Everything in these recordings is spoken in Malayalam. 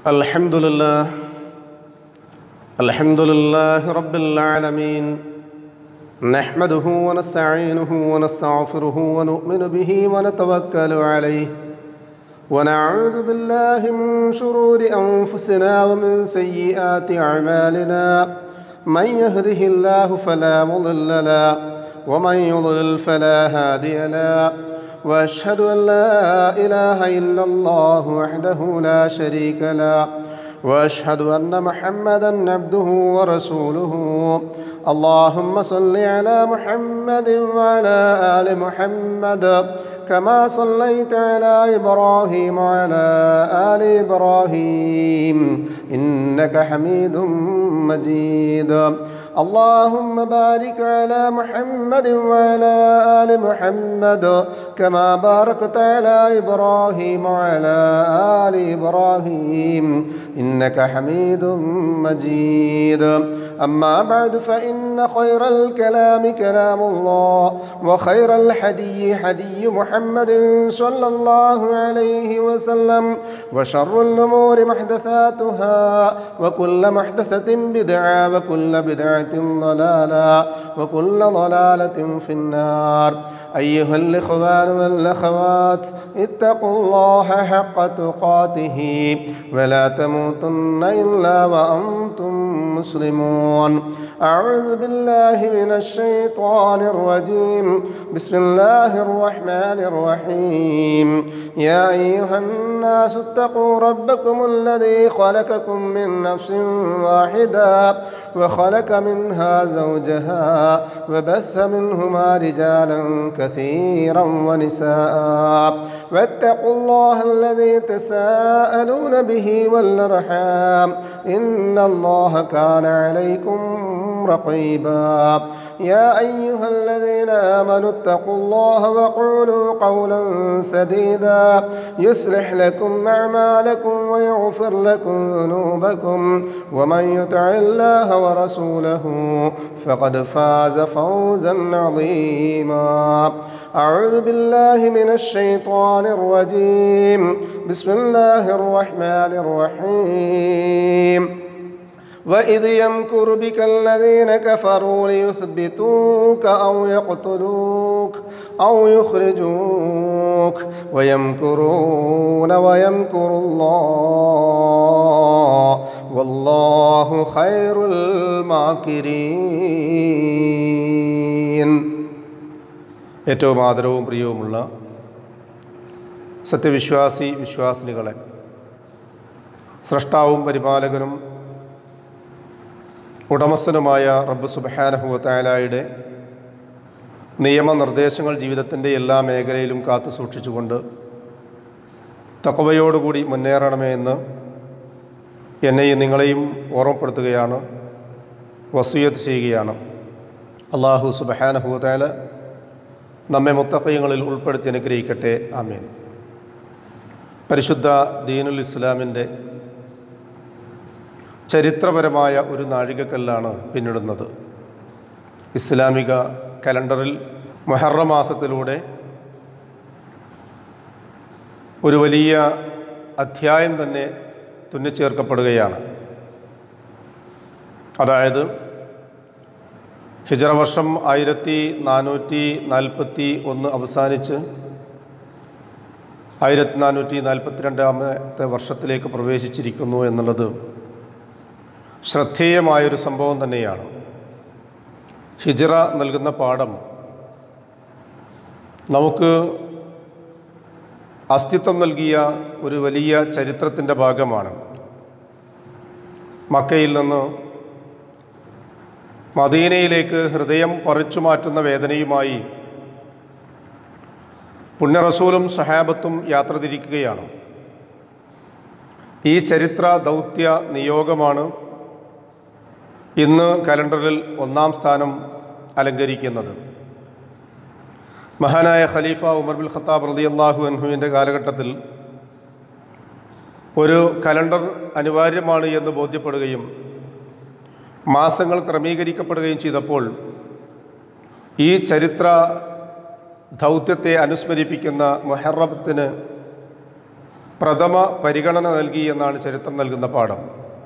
الحمد لله الحمد لله رب العالمين نحمده ونستعينه ونستغفره ونؤمن به ونتوكل عليه ونعوذ بالله من شرور أنفسنا ومن سيئات أعمالنا من يهده الله فلا مضل له ومن يضلل فلا هادي له واشهد ان لا اله الا الله وحده لا شريك له واشهد ان محمدا عبده ورسوله اللهم صل على محمد وعلى ال محمد كما صليت على ابراهيم وعلى ال ابراهيم انك حميد مجيد اللهم بارك على محمد وعلى ال محمد كما باركت على ابراهيم وعلى ال ابراهيم انك حميد مجيد اما بعد فان خير الكلام كلام الله وخير الحدي حدي محمد صلى الله عليه وسلم وشر الامور محدثاتها وكل محدثه بدعه وكل بدعه ضلاله وكل ضلاله في النار ايها الاخوان والاخوات اتقوا الله حق تقاته ولا تموتن الا وانتم مسلمون اعوذ بالله من الشيطان الرجيم بسم الله الرحمن الرحيم يا ايها الناس اتقوا ربكم الذي خلقكم من نفس واحده وخلق منها زوجها وبث منهما رجالا كثيرا ونساء واتقوا الله الذي تساءلون به والارحام ان الله كان عليكم رقيبا يا ايها الذين امنوا اتقوا الله وقولوا قولا سديدا يصلح لكم اعمالكم ويغفر لكم ذنوبكم ومن يطع الله ورسوله فقد فاز فوزا عظيما اعوذ بالله من الشيطان الرجيم بسم الله الرحمن الرحيم وإذ يمكر بك الذين كفروا ليثبتوك أو يقتلوك أو يخرجوك ويمكرون ويمكر الله والله خير الماكرين ഏറ്റവും ആദരവും പ്രിയവുമുള്ള സത്യവിശ്വാസി വിശ്വാസിനികളെ സ്രഷ്ടാവും പരിപാലകനും ഉടമസ്ഥനുമായ റബ്ബ് സുബഹാനഹുവത്തായാലയുടെ നിയമനിർദ്ദേശങ്ങൾ ജീവിതത്തിൻ്റെ എല്ലാ മേഖലയിലും കാത്തു സൂക്ഷിച്ചുകൊണ്ട് തക്കവയോടുകൂടി മുന്നേറണമേ എന്ന് എന്നെയും നിങ്ങളെയും ഓർമ്മപ്പെടുത്തുകയാണ് വസൂയത്ത് ചെയ്യുകയാണ് അള്ളാഹു സുബഹാനഹുവത്തായാല നമ്മെ മുത്തക്കയങ്ങളിൽ ഉൾപ്പെടുത്തി അനുഗ്രഹിക്കട്ടെ ആമീൻ പരിശുദ്ധ ദീനുൽ ഇസ്ലാമിൻ്റെ ചരിത്രപരമായ ഒരു നാഴികക്കല്ലാണ് പിന്നിടുന്നത് ഇസ്ലാമിക കലണ്ടറിൽ മൊഹറ മാസത്തിലൂടെ ഒരു വലിയ അധ്യായം തന്നെ തുന്നിച്ചേർക്കപ്പെടുകയാണ് അതായത് ഹിജറ വർഷം ആയിരത്തി നാനൂറ്റി നാൽപ്പത്തി ഒന്ന് അവസാനിച്ച് ആയിരത്തി നാനൂറ്റി നാൽപ്പത്തിരണ്ടാമത്തെ വർഷത്തിലേക്ക് പ്രവേശിച്ചിരിക്കുന്നു എന്നുള്ളത് ശ്രദ്ധേയമായൊരു സംഭവം തന്നെയാണ് ഹിജറ നൽകുന്ന പാഠം നമുക്ക് അസ്തിത്വം നൽകിയ ഒരു വലിയ ചരിത്രത്തിൻ്റെ ഭാഗമാണ് മക്കയിൽ നിന്ന് മദീനയിലേക്ക് ഹൃദയം പറിച്ചു മാറ്റുന്ന വേദനയുമായി പുണ്യറസൂലും സഹാബത്തും യാത്ര തിരിക്കുകയാണ് ഈ ചരിത്ര ദൗത്യ നിയോഗമാണ് ഇന്ന് കലണ്ടറിൽ ഒന്നാം സ്ഥാനം അലങ്കരിക്കുന്നത് മഹാനായ ഖലീഫ ഉമർ ബിൽ ഖത്താബ് റതി അള്ളാഹു അൻഹുവിൻ്റെ കാലഘട്ടത്തിൽ ഒരു കലണ്ടർ അനിവാര്യമാണ് എന്ന് ബോധ്യപ്പെടുകയും മാസങ്ങൾ ക്രമീകരിക്കപ്പെടുകയും ചെയ്തപ്പോൾ ഈ ചരിത്ര ദൗത്യത്തെ അനുസ്മരിപ്പിക്കുന്ന മൊഹറബത്തിന് പ്രഥമ പരിഗണന നൽകി എന്നാണ് ചരിത്രം നൽകുന്ന പാഠം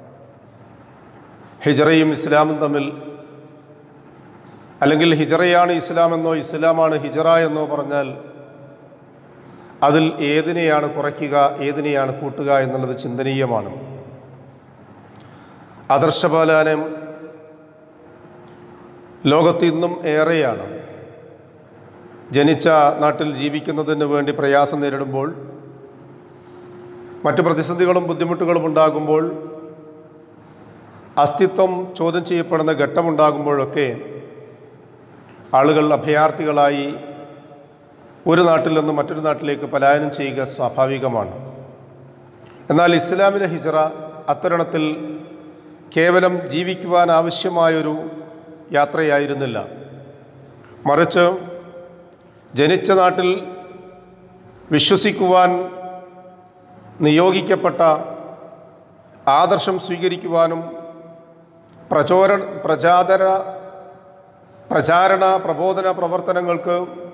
ഹിജറയും ഇസ്ലാമും തമ്മിൽ അല്ലെങ്കിൽ ഹിജറയാണ് ഇസ്ലാം എന്നോ ഇസ്ലാമാണ് ഹിജറ എന്നോ പറഞ്ഞാൽ അതിൽ ഏതിനെയാണ് കുറയ്ക്കുക ഏതിനെയാണ് കൂട്ടുക എന്നുള്ളത് ചിന്തനീയമാണ് ആദർശപാലനം ലോകത്ത് ഇന്നും ഏറെയാണ് ജനിച്ച നാട്ടിൽ ജീവിക്കുന്നതിന് വേണ്ടി പ്രയാസം നേരിടുമ്പോൾ മറ്റു പ്രതിസന്ധികളും ബുദ്ധിമുട്ടുകളും ഉണ്ടാകുമ്പോൾ അസ്തിത്വം ചോദ്യം ചെയ്യപ്പെടുന്ന ഘട്ടമുണ്ടാകുമ്പോഴൊക്കെ ആളുകൾ അഭയാർത്ഥികളായി ഒരു നാട്ടിൽ നിന്ന് മറ്റൊരു നാട്ടിലേക്ക് പലായനം ചെയ്യുക സ്വാഭാവികമാണ് എന്നാൽ ഇസ്ലാമിലെ ഹിജറ അത്തരണത്തിൽ കേവലം ജീവിക്കുവാൻ ആവശ്യമായൊരു യാത്രയായിരുന്നില്ല മറിച്ച് ജനിച്ച നാട്ടിൽ വിശ്വസിക്കുവാൻ നിയോഗിക്കപ്പെട്ട ആദർശം സ്വീകരിക്കുവാനും പ്രചോര പ്രചാദര പ്രചാരണ പ്രബോധന പ്രവർത്തനങ്ങൾക്ക്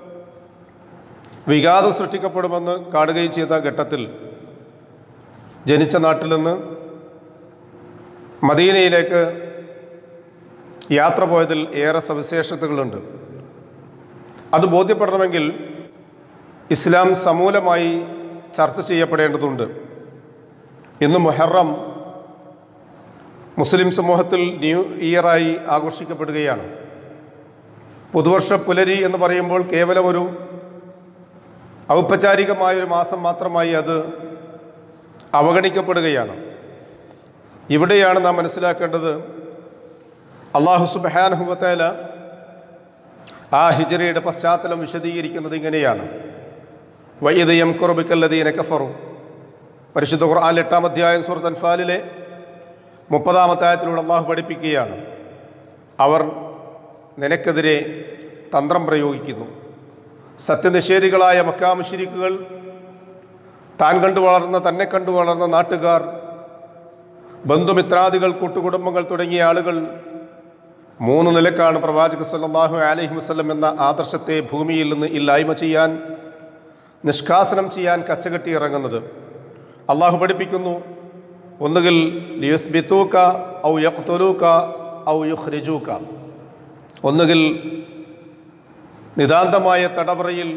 വിഘാതം സൃഷ്ടിക്കപ്പെടുമെന്ന് കാണുകയും ചെയ്ത ഘട്ടത്തിൽ ജനിച്ച നാട്ടിൽ നിന്ന് മദീനയിലേക്ക് യാത്ര പോയതിൽ ഏറെ സവിശേഷതകളുണ്ട് അത് ബോധ്യപ്പെടണമെങ്കിൽ ഇസ്ലാം സമൂലമായി ചർച്ച ചെയ്യപ്പെടേണ്ടതുണ്ട് ഇന്ന് മുഹറം മുസ്ലിം സമൂഹത്തിൽ ന്യൂ ഇയറായി ആഘോഷിക്കപ്പെടുകയാണ് പുതുവർഷ പുലരി എന്ന് പറയുമ്പോൾ കേവലം ഒരു ഔപചാരികമായൊരു മാസം മാത്രമായി അത് അവഗണിക്കപ്പെടുകയാണ് ഇവിടെയാണ് നാം മനസ്സിലാക്കേണ്ടത് അള്ളാഹു സുബാനുഹുബത്തേല ആ ഹിജറയുടെ പശ്ചാത്തലം വിശദീകരിക്കുന്നത് ഇങ്ങനെയാണ് വൈദയം കുറബിക്കല്ലതീന കഫറു പരിശുദ്ധ ഖുർആൻ എട്ടാം അധ്യായം സൂറത്ത് അൻഫാലിലെ മുപ്പതാമത്തെ ആയത്തിലൂടെ അള്ളാഹു പഠിപ്പിക്കുകയാണ് അവർ നിനക്കെതിരെ തന്ത്രം പ്രയോഗിക്കുന്നു സത്യനിഷേധികളായ മക്കാമുഷിരിക്കുകൾ താൻ കണ്ടു വളർന്ന തന്നെ കണ്ടു വളർന്ന നാട്ടുകാർ ബന്ധുമിത്രാദികൾ കൂട്ടുകുടുംബങ്ങൾ തുടങ്ങിയ ആളുകൾ മൂന്ന് നിലക്കാണ് പ്രവാചക സല്ലല്ലാഹു അലൈഹി വസല്ലം എന്ന ആദർശത്തെ ഭൂമിയിൽ നിന്ന് ഇല്ലായ്മ ചെയ്യാൻ നിഷ്കാസനം ചെയ്യാൻ കച്ചകെട്ടി ഇറങ്ങുന്നത് അള്ളാഹു പഠിപ്പിക്കുന്നു ഒന്നുകിൽ ലിയുസ്ബിത്തൂക്ക ഔ യഖ്തുലൂക്ക ഔ യുഖ്രിജൂക്ക ഒന്നുകിൽ നിതാന്തമായ തടവറയിൽ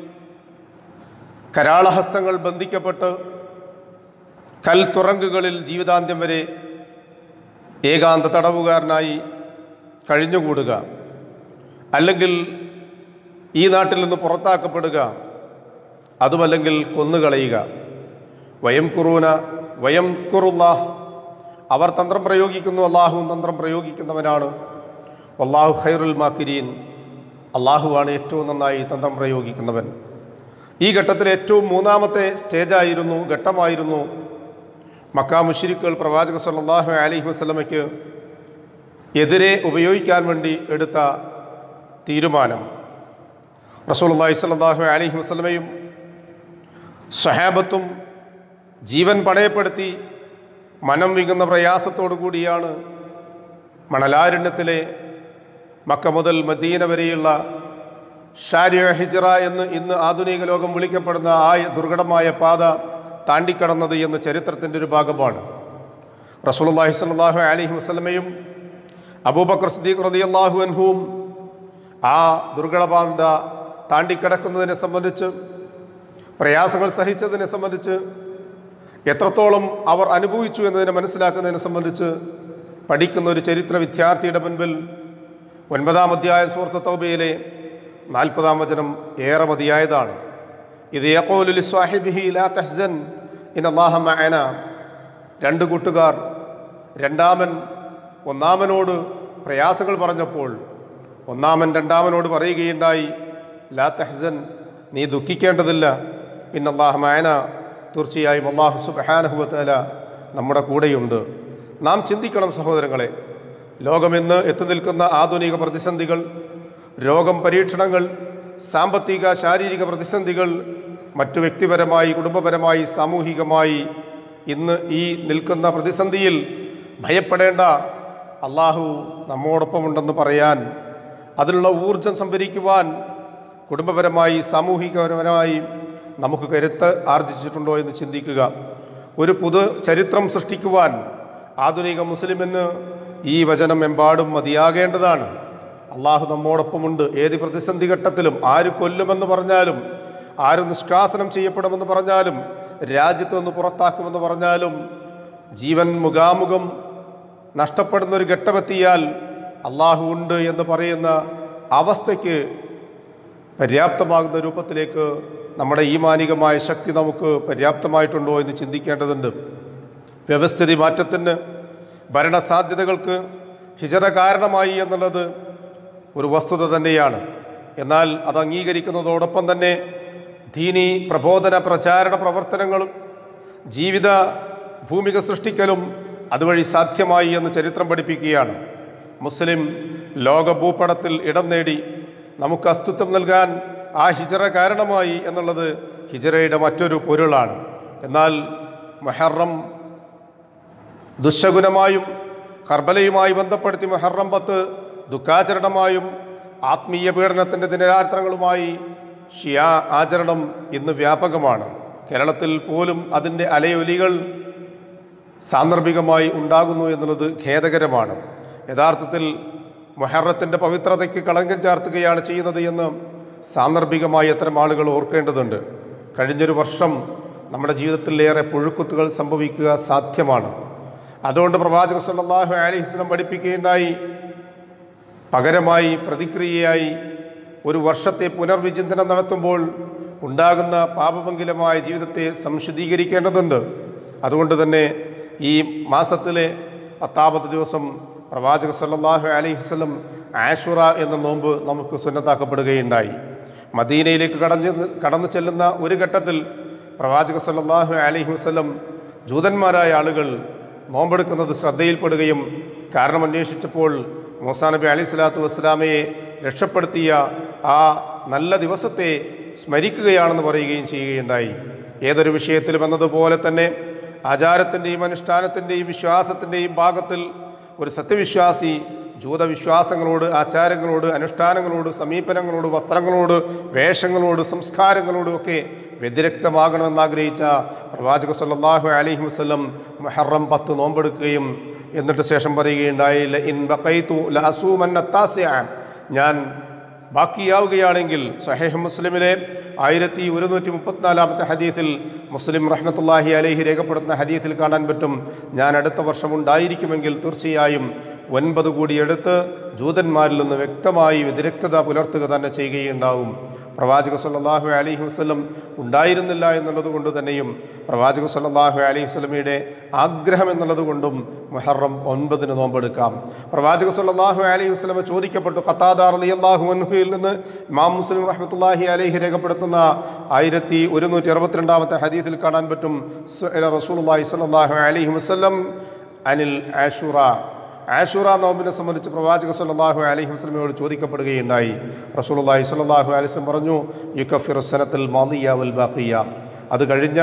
കരാളഹസ്തങ്ങൾ ബന്ധിക്കപ്പെട്ട് കൽത്തുറങ്കുകളിൽ ജീവിതാന്ത്യം വരെ ഏകാന്ത തടവുകാരനായി കഴിഞ്ഞുകൂടുക അല്ലെങ്കിൽ ഈ നാട്ടിൽ നിന്ന് പുറത്താക്കപ്പെടുക അതുമല്ലെങ്കിൽ കൊന്നുകളയുക വയം കുറൂന വയം കുറുല്ലാഹ് അവർ തന്ത്രം പ്രയോഗിക്കുന്നു അള്ളാഹുവും തന്ത്രം പ്രയോഗിക്കുന്നവനാണ് അള്ളാഹു ഖൈറുൽ മാക്കിരീൻ അള്ളാഹുവാണ് ഏറ്റവും നന്നായി തന്ത്രം പ്രയോഗിക്കുന്നവൻ ഈ ഘട്ടത്തിൽ ഏറ്റവും മൂന്നാമത്തെ സ്റ്റേജായിരുന്നു ഘട്ടമായിരുന്നു മക്കാ മുഷിരിക്കുകൾ പ്രവാചക സല്ലല്ലാഹു അലൈഹി വസല്ലമയ്ക്ക് എതിരെ ഉപയോഗിക്കാൻ വേണ്ടി എടുത്ത തീരുമാനം റസൂലുള്ളാഹി സ്വല്ലല്ലാഹു അലൈഹി വസല്ലമയും സ്വഹാബത്തും ജീവൻ പണയപ്പെടുത്തി മനം വിങ്ങുന്ന പ്രയാസത്തോടു കൂടിയാണ് മണലാരണ്യത്തിലെ മക്ക മുതൽ മദീന വരെയുള്ള ഷാരിയ ഹിജറ എന്ന് ഇന്ന് ആധുനിക ലോകം വിളിക്കപ്പെടുന്ന ആ ദുർഘടമായ പാത താണ്ടിക്കടന്നത് എന്ന് ചരിത്രത്തിൻ്റെ ഒരു ഭാഗമാണ് റസൂലുള്ളാഹി സ്വല്ലല്ലാഹു അലൈഹി വസല്ലമയും അബൂബക്കർ സിദ്ദീഖ് റളിയല്ലാഹു അൻഹുവും ആ ദുർഘടപാത താണ്ടിക്കിടക്കുന്നതിനെ സംബന്ധിച്ച് പ്രയാസങ്ങൾ സഹിച്ചതിനെ സംബന്ധിച്ച് എത്രത്തോളം അവർ അനുഭവിച്ചു എന്നതിനെ മനസ്സിലാക്കുന്നതിനെ സംബന്ധിച്ച് പഠിക്കുന്ന ഒരു ചരിത്ര വിദ്യാർത്ഥിയുടെ മുൻപിൽ ഒൻപതാം അധ്യായ സുഹൃത്ത് തൗബയിലെ നാൽപ്പതാം വചനം ഏറെ മതിയായതാണ് ഇത് യഖൂലുലി സ്വാഹിബിഹി ലാ തഹ്സൻ ഇൻ അല്ലാഹ മഅന രണ്ട് കൂട്ടുകാർ രണ്ടാമൻ ഒന്നാമനോട് പ്രയാസങ്ങൾ പറഞ്ഞപ്പോൾ ഒന്നാമൻ രണ്ടാമനോട് പറയുകയുണ്ടായി ലാ തഹ്സൻ നീ ദുഃഖിക്കേണ്ടതില്ല ഇൻ അല്ലാഹ മഅന തീർച്ചയായും അള്ളാഹു സുബ്ഹാനഹുവതആല നമ്മുടെ കൂടെയുണ്ട് നാം ചിന്തിക്കണം സഹോദരങ്ങളെ ലോകമിന്ന് എത്തി നിൽക്കുന്ന ആധുനിക പ്രതിസന്ധികൾ രോഗം പരീക്ഷണങ്ങൾ സാമ്പത്തിക ശാരീരിക പ്രതിസന്ധികൾ മറ്റു വ്യക്തിപരമായി കുടുംബപരമായി സാമൂഹികമായി ഇന്ന് ഈ നിൽക്കുന്ന പ്രതിസന്ധിയിൽ ഭയപ്പെടേണ്ട അള്ളാഹു നമ്മോടൊപ്പമുണ്ടെന്ന് പറയാൻ അതിനുള്ള ഊർജം സംഭരിക്കുവാൻ കുടുംബപരമായി സാമൂഹികപരമായി നമുക്ക് കരുത്ത് ആർജിച്ചിട്ടുണ്ടോ എന്ന് ചിന്തിക്കുക ഒരു പുതു ചരിത്രം സൃഷ്ടിക്കുവാൻ ആധുനിക മുസ്ലിമിന് ഈ വചനം എമ്പാടും മതിയാകേണ്ടതാണ് അള്ളാഹു നമ്മോടൊപ്പമുണ്ട് ഏത് പ്രതിസന്ധി ഘട്ടത്തിലും ആര് കൊല്ലുമെന്ന് പറഞ്ഞാലും ആര് നിഷ്കാസനം ചെയ്യപ്പെടുമെന്ന് പറഞ്ഞാലും രാജ്യത്ത് നിന്ന് പുറത്താക്കുമെന്ന് പറഞ്ഞാലും ജീവൻ മുഖാമുഖം നഷ്ടപ്പെടുന്ന ഒരു ഘട്ടമെത്തിയാൽ അള്ളാഹു ഉണ്ട് എന്ന് പറയുന്ന അവസ്ഥയ്ക്ക് പര്യാപ്തമാകുന്ന രൂപത്തിലേക്ക് നമ്മുടെ ഈമാനികമായ ശക്തി നമുക്ക് പര്യാപ്തമായിട്ടുണ്ടോ എന്ന് ചിന്തിക്കേണ്ടതുണ്ട് വ്യവസ്ഥിതി മാറ്റത്തിന് ഭരണസാധ്യതകൾക്ക് ഹിജറ കാരണമായി എന്നുള്ളത് ഒരു വസ്തുത തന്നെയാണ് എന്നാൽ അത് അംഗീകരിക്കുന്നതോടൊപ്പം തന്നെ ദീനി പ്രബോധന പ്രചാരണ പ്രവർത്തനങ്ങളും ജീവിത ഭൂമിക സൃഷ്ടിക്കലും അതുവഴി സാധ്യമായി എന്ന് ചരിത്രം പഠിപ്പിക്കുകയാണ് മുസ്ലിം ലോക ഭൂപടത്തിൽ ഇടം നേടി നമുക്ക് അസ്തിത്വം നൽകാൻ ആ ഹിജറ കാരണമായി എന്നുള്ളത് ഹിജറയുടെ മറ്റൊരു പൊരുളാണ് എന്നാൽ മൊഹറം ദുശകുനമായും കർബലയുമായി ബന്ധപ്പെടുത്തി മൊഹറം പത്ത് ദുഃഖാചരണമായും ആത്മീയ പീഡനത്തിൻ്റെ ദിനരാത്രങ്ങളുമായി ഷിയാ ആചരണം ഇന്ന് വ്യാപകമാണ് കേരളത്തിൽ പോലും അതിൻ്റെ അലയൊലികൾ സാന്ദർഭികമായി ഉണ്ടാകുന്നു എന്നുള്ളത് ഖേദകരമാണ് യഥാർത്ഥത്തിൽ മൊഹറത്തിൻ്റെ പവിത്രതയ്ക്ക് കളങ്കം ചാർത്തുകയാണ് ചെയ്യുന്നത് എന്ന് സാന്ദർഭികമായി അത്തരം ആളുകൾ ഓർക്കേണ്ടതുണ്ട് കഴിഞ്ഞൊരു വർഷം നമ്മുടെ ജീവിതത്തിൽ ഏറെ പുഴുക്കുത്തുകൾ സംഭവിക്കുക സാധ്യമാണ് അതുകൊണ്ട് പ്രവാചക സല്ലല്ലാഹു അലൈഹി വസല്ലം പഠിപ്പിക്കുകയുണ്ടായി പകരമായി പ്രതിക്രിയയായി ഒരു വർഷത്തെ പുനർവിചിന്തനം നടത്തുമ്പോൾ ഉണ്ടാകുന്ന പാപമംഗലമായ ജീവിതത്തെ സംശുദ്ധീകരിക്കേണ്ടതുണ്ട് അതുകൊണ്ട് തന്നെ ഈ മാസത്തിലെ പത്താമത്തെ ദിവസം പ്രവാചക സല്ലല്ലാഹു അലൈഹി വസല്ലം ആഷുറ എന്ന നോമ്പ് നമുക്ക് സുന്നത്താക്കപ്പെടുകയുണ്ടായി മദീനയിലേക്ക് കടഞ്ഞ് കടന്നു ചെല്ലുന്ന ഒരു ഘട്ടത്തിൽ പ്രവാചക സല്ലല്ലാഹു അലൈഹി വസല്ലം ജൂതന്മാരായ ആളുകൾ നോമ്പെടുക്കുന്നത് ശ്രദ്ധയിൽപ്പെടുകയും കാരണം അന്വേഷിച്ചപ്പോൾ മൂസാ നബി അലൈഹി സ്വലാത്തു വസ്സലാമയെ രക്ഷപ്പെടുത്തിയ ആ നല്ല ദിവസത്തെ സ്മരിക്കുകയാണെന്ന് പറയുകയും ചെയ്യുകയുണ്ടായി ഏതൊരു വിഷയത്തിലും എന്നതുപോലെ തന്നെ ആചാരത്തിൻ്റെയും അനുഷ്ഠാനത്തിൻ്റെയും വിശ്വാസത്തിൻ്റെയും ഭാഗത്തിൽ ഒരു സത്യവിശ്വാസി ജൂതവിശ്വാസങ്ങളോട് ആചാരങ്ങളോട് അനുഷ്ഠാനങ്ങളോട് സമീപനങ്ങളോട് വസ്ത്രങ്ങളോട് വേഷങ്ങളോട് സംസ്കാരങ്ങളോടും ഒക്കെ വ്യതിരക്തമാകണമെന്ന് ആഗ്രഹിച്ച പ്രവാചക സല്ലല്ലാഹു അലൈഹി വസല്ലം മുഹറം പത്ത് നോമ്പെടുക്കുകയും എന്നിട്ട് ശേഷം പറയുകയുണ്ടായി "ല ഇൻ ബഖൈതു ലഅസൂമന്ന താസിഅ." ഞാൻ ബാക്കിയാവുകയാണെങ്കിൽ സഹേഹ് മുസ്ലിമിലെ ആയിരത്തി ഒരുന്നൂറ്റി മുപ്പത്തിനാലാമത്തെ ഹദീസിൽ മുസ്ലിം റഹ്മത്തുല്ലാഹി അലൈഹി രേഖപ്പെടുത്തുന്ന ഹദീസിൽ കാണാൻ പറ്റും ഞാൻ അടുത്ത വർഷം ഉണ്ടായിരിക്കുമെങ്കിൽ തീർച്ചയായും ഒൻപത് കൂടി എടുത്ത് ജൂതന്മാരിൽ നിന്ന് വ്യക്തമായി വ്യതിരക്തത പുലർത്തുക തന്നെ ചെയ്യുകയുണ്ടാവും പ്രവാചക സല്ലല്ലാഹു അലൈഹി വസല്ലം ഉണ്ടായിരുന്നില്ല എന്നുള്ളത് കൊണ്ട് തന്നെയും പ്രവാചക സല്ലല്ലാഹു അലൈഹി വസല്ലമയുടെ ആഗ്രഹം എന്നുള്ളത് കൊണ്ടും മുഹറം ഒൻപതിന് നോമ്പെടുക്കാം പ്രവാചക സല്ലല്ലാഹു അലൈഹി വസല്ലമ ചോദിക്കപ്പെട്ടു ഖത്താദാർ റളിയല്ലാഹു അൻഹുയിൽ നിന്ന് ഇമാം മുസ്ലിം റഹ്മത്തുള്ളാഹി അലൈഹി രേഖപ്പെടുത്തുന്ന ആയിരത്തി ഒരുന്നൂറ്റി അറുപത്തിരണ്ടാമത്തെ ഹദീസിൽ കാണാൻ പറ്റും സുഅല റസൂലുള്ളാഹി സ്വല്ലല്ലാഹു അലൈഹി വസല്ലം അനിൽ ആഷുറ ആഷുറ നോമ്പിനെ സംബന്ധിച്ച് പ്രവാചക സല്ലല്ലാഹു അലൈഹി വസല്ലമയോട് ചോദിക്കപ്പെടുകയുണ്ടായി റസൂലുള്ളാഹി സ്വല്ലല്ലാഹു അലൈഹി വസല്ലം പറഞ്ഞു യുക്കഫിറു സനത്തിൽ മാദിയ വൽ ബാഖിയ അത് കഴിഞ്ഞ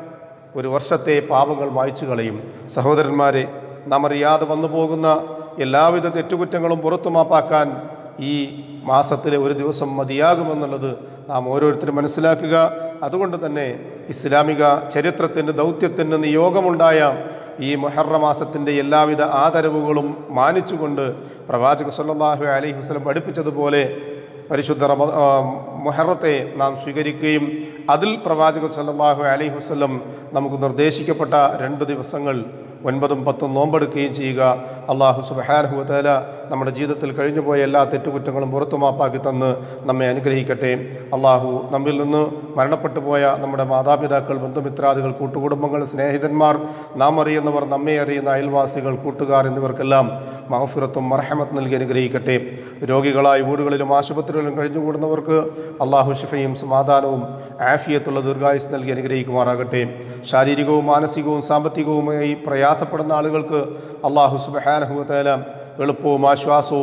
ഒരു വർഷത്തെ പാപങ്ങൾ മായ്ച്ചു കളയും സഹോദരന്മാരെ നാം അറിയാതെ വന്നു പോകുന്ന എല്ലാവിധ തെറ്റുകുറ്റങ്ങളും പുറത്തു മാപ്പാക്കാൻ ഈ മാസത്തിലെ ഒരു ദിവസം മതിയാകുമെന്നുള്ളത് നാം ഓരോരുത്തരും മനസ്സിലാക്കുക അതുകൊണ്ട് തന്നെ ഇസ്ലാമിക ചരിത്രത്തിൻ്റെ ദൗത്യത്തിന് നിയോഗമുണ്ടായ ഈ മുഹറ മാസത്തിൻ്റെ എല്ലാവിധ ആദരവുകളും മാനിച്ചുകൊണ്ട് പ്രവാചക സല്ലല്ലാഹു അലൈഹി വസല്ലം പഠിപ്പിച്ചതുപോലെ പരിശുദ്ധ റമ ആ, മുഹറത്തെ നാം സ്വീകരിക്കുകയും അതിൽ പ്രവാചക സല്ലല്ലാഹു അലൈഹി വസല്ലം നമുക്ക് നിർദ്ദേശിക്കപ്പെട്ട രണ്ട് ദിവസങ്ങൾ ഒൻപതും പത്തും നോമ്പെടുക്കുകയും ചെയ്യുക അള്ളാഹു സുബഹാനഹു തആല നമ്മുടെ ജീവിതത്തിൽ കഴിഞ്ഞുപോയ എല്ലാ തെറ്റുകുറ്റങ്ങളും പുറത്തു മാപ്പാക്കി തന്ന് നമ്മെ അനുഗ്രഹിക്കട്ടെ അള്ളാഹു നമ്മിൽ നിന്ന് മരണപ്പെട്ടു പോയ നമ്മുടെ മാതാപിതാക്കൾ ബന്ധുമിത്രാദികൾ കൂട്ടുകുടുംബങ്ങൾ സ്നേഹിതന്മാർ നാം അറിയുന്നവർ നമ്മെ അറിയുന്ന അയൽവാസികൾ കൂട്ടുകാർ എന്നിവർക്കെല്ലാം മഹഫിറത്തും മർഹമത്ത് നൽകി അനുഗ്രഹിക്കട്ടെ രോഗികളായി വീടുകളിലും ആശുപത്രികളിലും കഴിഞ്ഞുകൂടുന്നവർക്ക് അള്ളാഹു ഷിഫയും സമാധാനവും ആഫിയത്തുള്ള ദീർഘായുസ് നൽകി അനുഗ്രഹിക്കുമാറാകട്ടെ ശാരീരികവും മാനസികവും സാമ്പത്തികവുമായി പ്രയാസപ്പെടുന്ന ആളുകൾക്ക് അള്ളാഹു സുബഹാനഹുവത്തേല എളുപ്പവും ആശ്വാസവും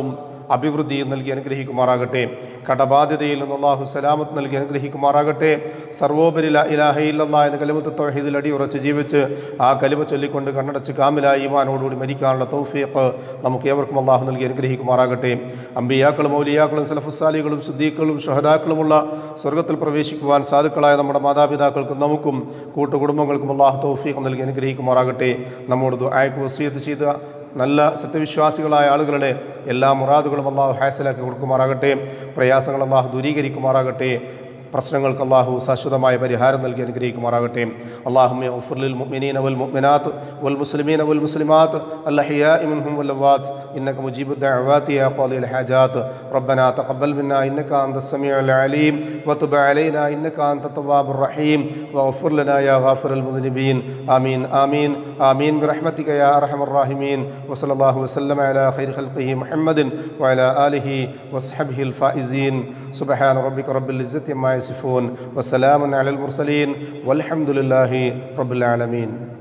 അഭിവൃദ്ധിയും നൽകി അനുഗ്രഹിക്കുമാറാകട്ടെ കടബാധ്യതയിൽ നിന്ന് അള്ളാഹു സലാമത്ത് നൽകി അനുഗ്രഹിക്കുമാറാകട്ടെ സർവോപരി ലാ ഇലാഹ ഇല്ലല്ലാ എന്ന കലിമത്ത് തൗഹീദിൽ അടിയുറച്ച് ജീവിച്ച് ആ കലിമ ചൊല്ലിക്കൊണ്ട് കണ്ണടച്ച് കാമിലായി ഈമാനോടുകൂടി മരിക്കാനുള്ള തൗഫീഖ് നമുക്ക് ഏവർക്കും അള്ളാഹു നൽകി അനുഗ്രഹിക്കുമാറാകട്ടെ അമ്പിയാക്കളും മൗലിയാക്കളും സലഫുസാലികളും സുദ്ദീഖുകളും ഷഹദാക്കളുമുള്ള സ്വർഗത്തിൽ പ്രവേശിക്കുവാൻ സാധുക്കളായ നമ്മുടെ മാതാപിതാക്കൾക്കും നമുക്കും കൂട്ടുകുടുംബങ്ങൾക്കും അള്ളാഹു തൗഫീഖ് നൽകി അനുഗ്രഹിക്കുമാറാകട്ടെ നമ്മോട് ദുആയ്ക്ക് വസീയത്ത് ചെയ്ത നല്ല സത്യവിശ്വാസികളായ ആളുകളുടെ എല്ലാ മുറാദുകളും അള്ളാഹു ഹാസലാക്കി കൊടുക്കുമാറാകട്ടെ പ്രയാസങ്ങൾ അള്ളാഹു ദൂരീകരിക്കുമാറാകട്ടെ പ്രശ്നങ്ങൾക്ക് അള്ളാഹു ശാശ്വതമായ പരിഹാരം നൽകി അനുഗ്രഹിക്കുമാറാകട്ടെ അള്ളാഹുമെ ഉഫുലിൽ മുഅ്മിനീന വൽ മുഅ്മിനാത്ത് വൽ മുസ്ലിമീന വൽ മുസ്ലിമാത്ത് അല്ലഹിയാഇ മിൻഹും വൽ അംവാത്ത് إنك مجيب الدعوات يا قاضي الحاجات ربنا تقبل منا إنك أنت السميع العليم وتب علينا إنك أنت التواب الرحيم واغفر لنا يا غافر المذنبين آمين آمين آمين برحمتك يا أرحم الراحمين وصلى الله وسلم على خير خلقه محمد وعلى آله وصحبه الفائزين سبحان ربك رب العزة ما يصفون وسلام على المرسلين والحمد لله رب العالمين